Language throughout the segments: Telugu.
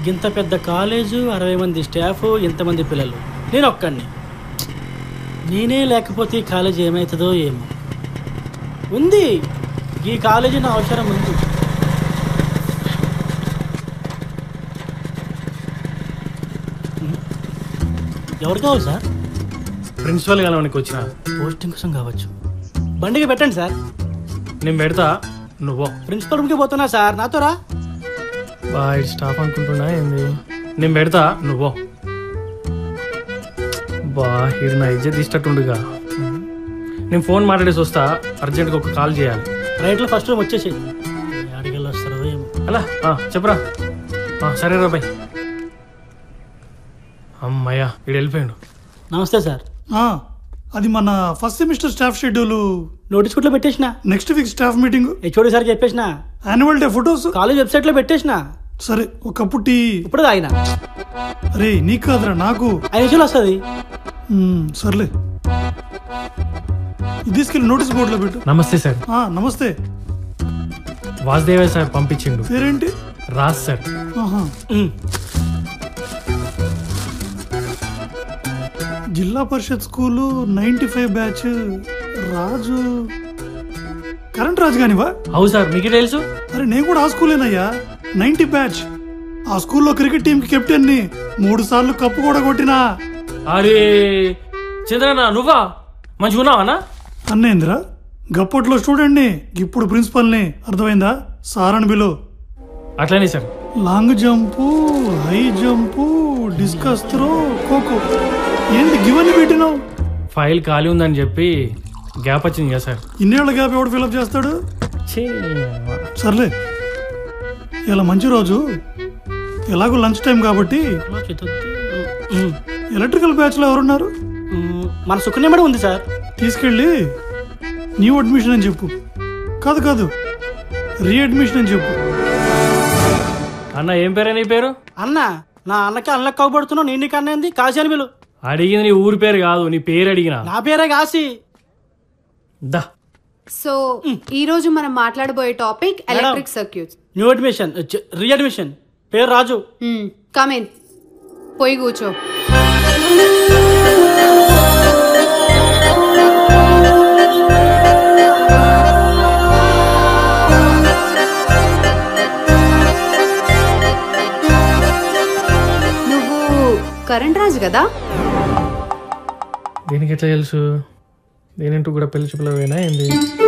ఇంత పెద్ద కాలేజు అరవై మంది స్టాఫ్ ఇంతమంది పిల్లలు నేను ఒక్కడిని నేనే లేకపోతే ఈ కాలేజీ ఏమవుతుందో ఏమో ఉంది ఈ కాలేజీ నా అవసరం ఉంది ఎవరు కావాలి సార్ ప్రిన్సిపల్ కలవనికి వచ్చిన పోస్టింగ్ కోసం కావచ్చు బండికి పెట్టండి సార్ నేను పెడతా నువ్వు ప్రిన్సిపల్ రూమ్కి పోతున్నా సార్ నాతో రా బాయ్ స్టాఫ్ అనుకుంటున్నా ఏంది నేను పెడతా నువ్వు బా ఇది నా ఇజ్జత్ ఇష్టట్టుండుగా నేను ఫోన్ మాట్లాడేసి వస్తా అర్జెంట్గా ఒక కాల్ చేయాలి రైట్లో ఫస్ట్ రూమ్ వచ్చేసి అడిగల్ వస్తారో ఏమో అలా ఆ, చెప్పురా ఆ, సరే రా బాయ్ అమ్మయ్యా ఇడు వెళ్ళిపోయాడు నమస్తే సార్ ఆ, అది మన first semester staff schedule notice కుట్లో పెట్టేసిన next week staff meeting HOD sir చెప్పేసిన యాన్యువల్ డే ఫొటోస్ కాలేజ్ వెబ్సైట్లో పెట్టేసిన సరే ఒక కప్పు టీ ఇప్పుడు తాగిన అరే నీకు కాదురా నాకు ఐదు నిమిషాలు వస్తుంది మ్మ్, సర్లే ఇది తీసుకెళ్ళి నోటీస్ బోర్డులో పెట్టు నమస్తే సార్ ఆ, నమస్తే వాసుదేవ సార్ పంపించిండు పేరేంటి రాజ్ సార్ ఆహా. Zilla Parishad school ninety five batch Raju current Raju కానివా అవు సార్ మీకు తెలుసు అరే నేను కూడా ఆ స్కూలేనయ్యా నైన్టీ బ్యాచ్ ఆ స్కూల్లో క్రికెట్ టీం కి కెప్టెన్ ని మూడు సార్లు కప్పు కూడా కొట్టినా అరే చంద్రన్న నువ్వా మంచిగా ఉన్నావా అన్నేంద్రా గప్పట్లో స్టూడెంట్ ని ఇప్పుడు ప్రిన్సిపల్ ని అర్థమైందా సార్ అని బిలో అట్లనే sir long jump high jump discus throw kho kho ఏంది గివన్నీ పెట్టినావు ఫైల్ ఖాళీ ఉందని చెప్పి గ్యాప్ వచ్చింది కదా సార్ ఇన్నేళ్ల గ్యాప్ ఎవడు ఫిలప్ చేస్తాడు ఛీ, సర్లే ఇలా మంచి రోజు ఎలాగో లంచ్ టైం కాబట్టి ఎలక్ట్రికల్ బ్యాచ్ లో ఎవరున్నారు మన సుకన్య మేడం ఉంది సార్ తీసుకెళ్ళి న్యూ అడ్మిషన్ అని చెప్పు కాదు కాదు రీఅడ్మిషన్ అని చెప్పు అన్న ఏం పేరే నీ పేరు అన్న నా అన్నకి అన్నకి కవబడుతున్నావు నేను నీకు అన్నేంది కాశీ అని పిలు అడిగింది నీ ఊరి పేరు కాదు నీ పేరు అడిగిన నా పేరే కాశీ దా సో ఈ రోజు మనం మాట్లాడబోయే topic electric circuits new admission readmission పేరు రాజు కమ్ ఇన్ పోయి కూర్చో నువ్వు కరెంట్ రాజు కదా దీనికి ఎట్లా తెలుసు దేనింటూ కూడా పెళ్లి చూపులవేనా ఏంది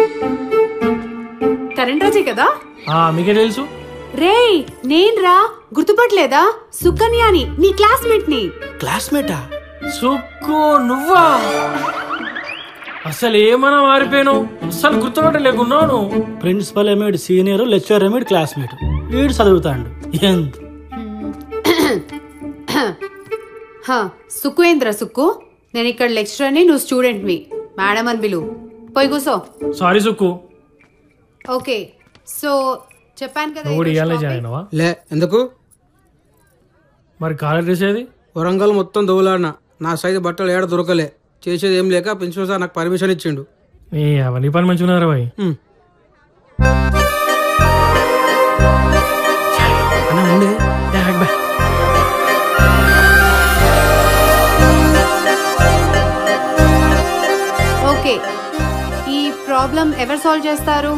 కరెంట్ రాజే కదా ఆ మీకే తెలుసు రేయ్ నేను రా గుర్తుపట్టలేదా సుకన్యాని నీ క్లాస్మేట్ ని క్లాస్మేటా సుక్కు నువ్వా అసలు ఏమన్నా మారిపోయాను అసలు గుర్తుపట్ట లేకున్నాను ప్రిన్సిపల్ ఏమేడు సీనియర్ లెక్చరర్ ఏమేడు క్లాస్మేట్ వీడు చదువుతాడు ఎంత హ, సుక్కువేంద్ర సుక్కు నేను ఇక్కడ లెక్చరర్ని నువ్వు స్టూడెంట్వి మేడం అని పిలువు పోయి కూసో సారీ సుక్కు ఓకే సో చెప్పాను కదా నువ్వు కూడా ఈరోజు ఇవాళ topic. జాయిన్ అయినావా లే ఎందుకు మరి కాలేజ్ డ్రెస్ ఏది వరంగల్ మొత్తం దోలాడిన నా సైజు బట్టలు ఏడ దొరకలే చేసేది ఏం లేక ప్రిన్సిపల్ సార్ నాకు పర్మిషన్ ఇచ్చిండు నీ అవన్నీ పని మంచిగా ఉన్నారా బాయ్ హ్మ్. అన్న ఉండే ఓకే ఈ ప్రాబ్లం ఎవరు సాల్వ్ చేస్తారు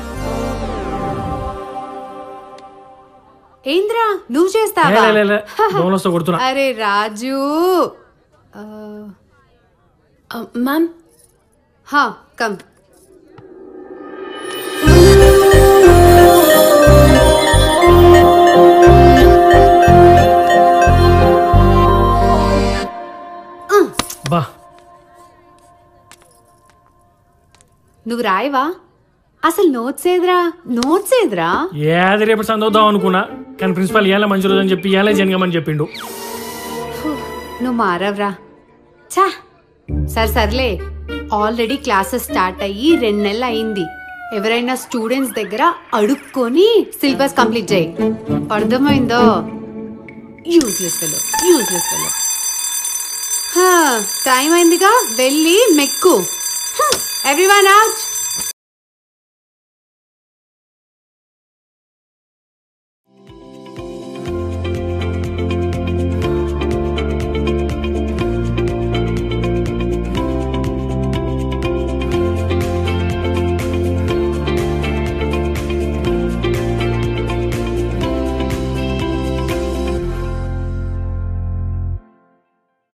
ఏంద్రా నువ్వు చేస్తావా లే, లే, లే. దోమలొస్తే కొడుతున్నా. అరే రాజు మ్యామ్ హా కమ్ బా నువ్వు రాయవా అసలు నోట్స్ ఏదిరా నోట్స్ ఏదిరా ఏది రేపు చదువుదాం అనుకున్నా కానీ ప్రిన్సిపల్ ఇవాళ మంచి రోజు అని చెప్పి ఇవాళ జనగమని చెప్పిండు నువ్వు మారవ్రా ఛా సరే సర్లే ఆల్రెడీ క్లాసెస్ స్టార్ట్ అయ్యి రెండు నెలలు అయింది ఎవరైనా స్టూడెంట్స్ దగ్గర అడుక్కొని సిలబస్ కంప్లీట్ చేయి అర్థమైందో useless fellow useless fellow time అయిందిగా వెళ్ళి మెక్కు ఎవ్రీవన్ అవుట్